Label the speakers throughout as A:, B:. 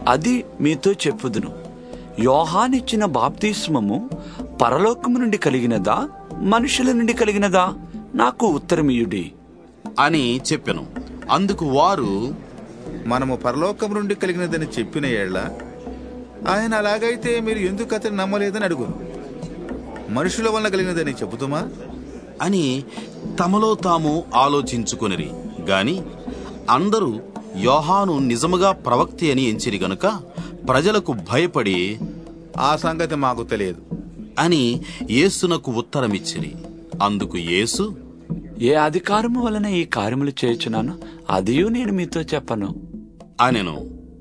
A: అది మీతో చెప్పుదును యోహానిచ్చిన బాప్తిస్మము పరలోకము నుండి కలిగినదా మనుషుల నుండి కలిగినదా నాకు ఉత్తరమియుడి
B: అని చెప్పెను అందుకు వారు
C: మనము పరలోకం నుండి కలిగినదని చెప్పిన ఏళ్ల ఆయన అలాగైతే మీరు ఎందుకు అతను నమ్మలేదని అడుగును మనుషుల వల్ల కలిగినదని చెబుతుమా
B: అని తమలో తాము ఆలోచించుకొనిరి గాని అందరూ యోహాను నిజముగా ప్రవక్తి అని ఎంచిరి గనుక ప్రజలకు భయపడి
C: ఆ సంగతి మాకు తెలియదు
B: అని యేసునకు ఉత్తరమిచ్చిరి అందుకు యేసు
A: ఏ అధికారము వలన ఈ కార్యములు చేయుచున్నాను అదియు నేను మీతో చెప్పను
B: అనెను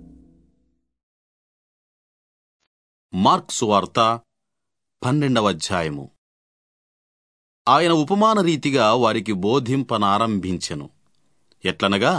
B: మార్క్ సువార్త పన్నెండవ అధ్యాయము ఆయన ఉపమాన రీతిగా వారికి బోధింపనారంభించెను ఎట్లనగా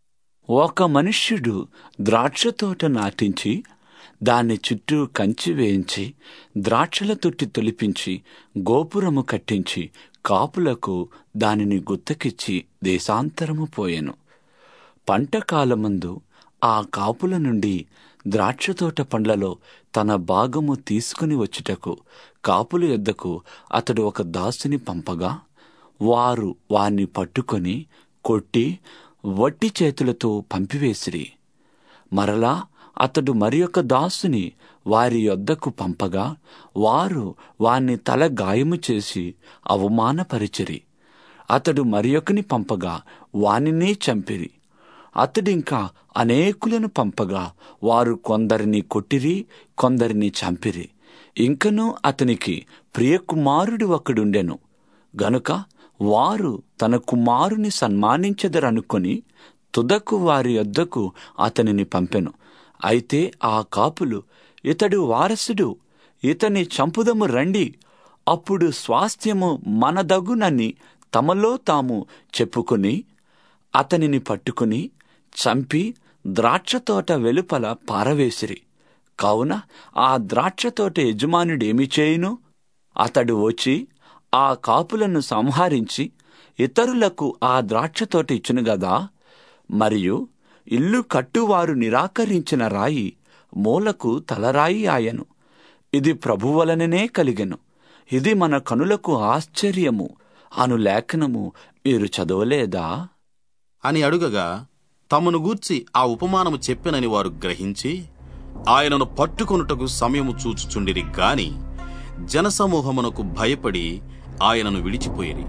A: ఒక మనుష్యుడు ద్రాక్ష తోట నాటించి దాన్ని చుట్టూ కంచి వేయించి ద్రాక్షల తొట్టి తొలిపించి గోపురము కట్టించి కాపులకు దానిని గుత్తకిచ్చి దేశాంతరము పోయెను పంట కాలమందు ఆ కాపుల నుండి ద్రాక్ష తోట పండ్లలో తన భాగము తీసుకుని వచ్చుటకు కాపుల యొద్దకు అతడు ఒక దాసుని పంపగా వారు వాణ్ణి పట్టుకొని కొట్టి వట్టి చేతులతో పంపివేసిరి మరలా అతడు మరి ఒక దాసుని వారి యొద్దకు పంపగా వారు వాణ్ణి తల గాయము చేసి అవమానపరిచిరి అతడు మరి ఒకని పంపగా వానినే చంపిరి అతడింకా అనేకులను పంపగా వారు కొందరిని కొట్టిరి కొందరిని చంపిరి ఇంకనూ అతనికి ప్రియకుమారుడు ఒకడుండెను గనుక వారు తన కుమారుని సన్మానించదరనుకొని తుదకు వారి యొద్దకు అతనిని పంపెను అయితే ఆ కాపులు ఇతడు వారసుడు ఇతని చంపుదము రండి అప్పుడు స్వాస్థ్యము మనదగునని తమలో తాము చెప్పుకుని అతనిని పట్టుకుని చంపి ద్రాక్షతోట వెలుపల పారవేసిరి కావున ఆ ద్రాక్షతోట యజమానుడేమి చేయును అతడు వచ్చి ఆ కాపులను సంహరించి ఇతరులకు ఆ ద్రాక్షతోట ఇచ్చును గదా మరియు ఇల్లు కట్టువారు నిరాకరించిన రాయి మూలకు తలరాయి ఆయను ఇది ప్రభువలననే కలిగెను ఇది మన కనులకు ఆశ్చర్యము అను లేఖనము మీరు చదవలేదా
B: అని అడుగగా తమను గూర్చి ఆ ఉపమానము చెప్పెనని వారు గ్రహించి ఆయనను పట్టుకొనుటకు సమయము చూచుచుండిరి గాని జనసమూహమునకు భయపడి ఆయనను విడిచిపోయిరి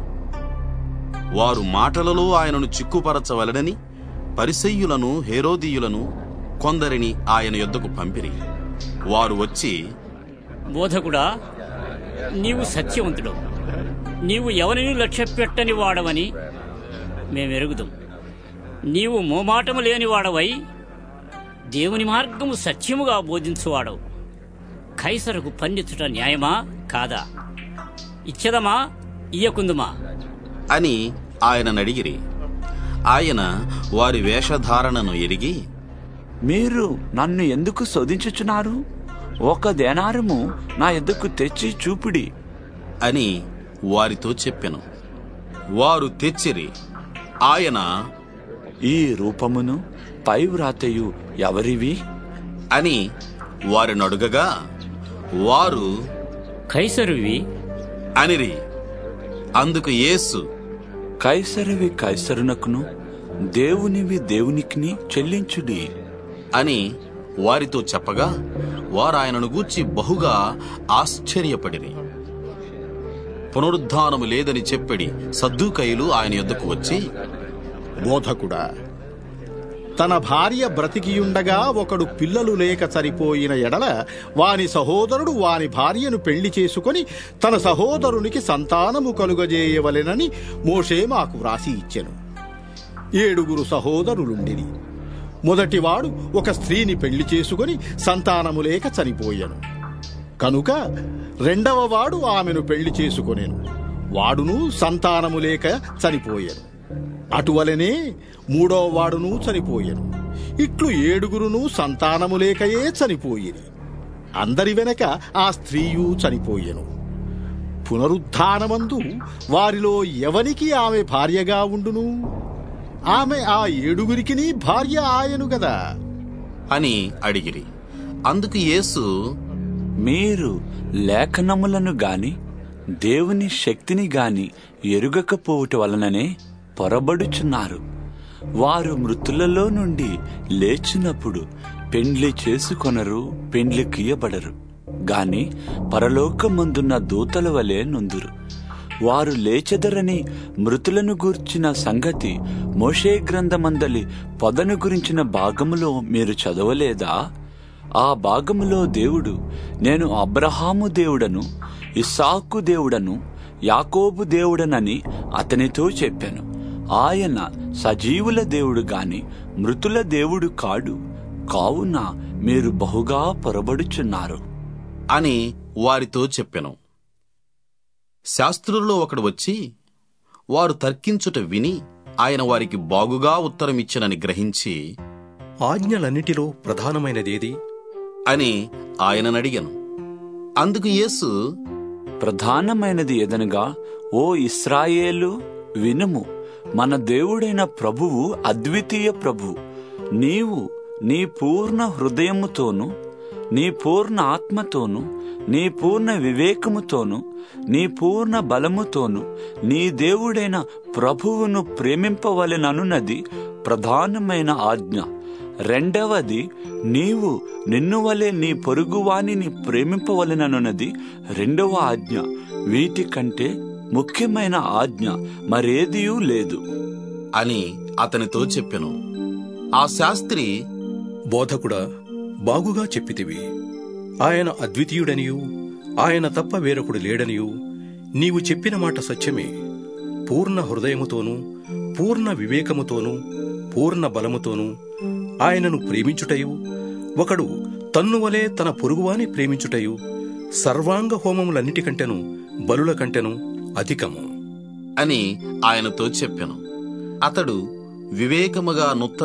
B: వారు మాటలలో ఆయనను చిక్కుపరచవలనని పరిసయ్యులను హేరోదీయులను కొందరిని ఆయన యొద్దకు పంపిరి వారు వచ్చి
D: బోధకుడా నీవు సత్యవంతుడు నీవు ఎవరిని లక్ష్య పెట్టని వాడవని మేమెరుగుదాం నీవు మోమాటము లేని వాడవై దేవుని మార్గము సత్యముగా బోధించువాడవు కైసరకు పండించుట న్యాయమా కాదా ఇచ్చదమా ఇయ్యకుందుమా
B: అని ఆయన అడిగిరి ఆయన వారి వేషధారణను ఎరిగి
A: మీరు నన్ను ఎందుకు శోధించుచున్నారు ఒక దేనారము నా ఎద్దుకు తెచ్చి చూపిడి
B: అని వారితో చెప్పెను వారు తెచ్చిరి ఆయన
A: ఈ రూపమును పై వ్రాతయు ఎవరివి
B: అని వారిని అడుగగా వారు
D: కైసరువి
B: అనిరి అందుకు యేసు
A: కైసరివి కైసరునకును దేవునివి దేవునికిని చెల్లించుడి
B: అని వారితో చెప్పగా వారు ఆయనను గూర్చి బహుగా ఆశ్చర్యపడిరి పునరుద్ధానము లేదని చెప్పడి సద్దూకయులు ఆయన యొద్దకు వచ్చి
E: బోధకుడా తన భార్య బ్రతికియుండగా ఒకడు పిల్లలు లేక చనిపోయిన ఎడల వాని సహోదరుడు వాని భార్యను పెళ్లి చేసుకొని తన సహోదరునికి సంతానము కలుగజేయవలెనని మోషే మాకు వ్రాసి ఇచ్చెను ఏడుగురు సహోదరులుండిరి మొదటివాడు ఒక స్త్రీని పెళ్లి చేసుకొని సంతానము లేక చనిపోయాను కనుక రెండవ వాడు ఆమెను పెళ్లి చేసుకొనెను వాడును సంతానము లేక చనిపోయాను అటువలనే మూడో వాడును చనిపోయెను ఇట్లు ఏడుగురును సంతానము లేకయే చనిపోయిరి అందరి వెనక ఆ స్త్రీయు చనిపోయెను పునరుద్ధానమందు వారిలో ఎవనికి ఆమె భార్యగా ఉండును ఆమె ఆ ఏడుగురికిని భార్య ఆయను గదా
B: అని అడిగిరి అందుకు యేసు
A: మీరు లేఖనములను గాని దేవుని శక్తిని గాని ఎరుగకపోవుట వలననే పొరబడుచున్నారు వారు మృతులలో నుండి లేచినప్పుడు పెండ్లి చేసుకొనరు పెండ్లి కీయబడరు గాని పరలోకమందున్న దూతల వలె నుందురు వారు లేచెదరని మృతులను గూర్చిన సంగతి మోషే గ్రంథమందలి పొదను గురించిన భాగములో మీరు చదవలేదా ఆ భాగములో దేవుడు నేను అబ్రహాము దేవుడను ఇస్సాకు దేవుడను యాకోబు దేవుడనని అతనితో చెప్పాను ఆయన సజీవుల దేవుడు గాని మృతుల దేవుడు కాడు కావున మీరు బహుగా పొరబడుచున్నారు
B: అని వారితో చెప్పెను శాస్త్రుల్లో ఒకడు వచ్చి వారు తర్కించుట విని ఆయన వారికి బాగుగా ఉత్తరమిచ్చినని గ్రహించి
F: ఆజ్ఞలన్నిటిలో ప్రధానమైనదేది
B: అని ఆయననడిగను అందుకు యేసు
A: ప్రధానమైనది ఎదనగా ఓ ఇస్రాయేలు వినుము మన దేవుడైన ప్రభువు అద్వితీయ ప్రభువు నీవు నీ పూర్ణ హృదయముతోను నీ పూర్ణ ఆత్మతోను నీ పూర్ణ వివేకముతోను నీ పూర్ణ బలముతోను నీ దేవుడైన ప్రభువును ప్రేమింపవలెననున్నది ప్రధానమైన ఆజ్ఞ రెండవది నీవు నిన్ను వలె నీ పొరుగువానిని ప్రేమింపవలెననున్నది రెండవ ఆజ్ఞ వీటికంటే ముఖ్యమైన ఆజ్ఞ మరేదియూ లేదు
B: అని అతనితో చెప్పెను ఆ శాస్త్రి
F: బోధకుడా బాగుగా చెప్పితివి ఆయన అద్వితీయుడనియు ఆయన తప్ప వేరొకడు లేడనియు నీవు చెప్పిన మాట సత్యమే పూర్ణ హృదయముతోనూ పూర్ణ వివేకముతోనూ పూర్ణ బలముతోనూ ఆయనను ప్రేమించుటయు ఒకడు తన్నువలే తన పొరుగువాని ప్రేమించుటయు సర్వాంగ హోమములన్నిటికంటెను బలుల కంటెను అధికము
B: అని ఆయనతో చెప్పెను అతడు వివేకముగా నుత్త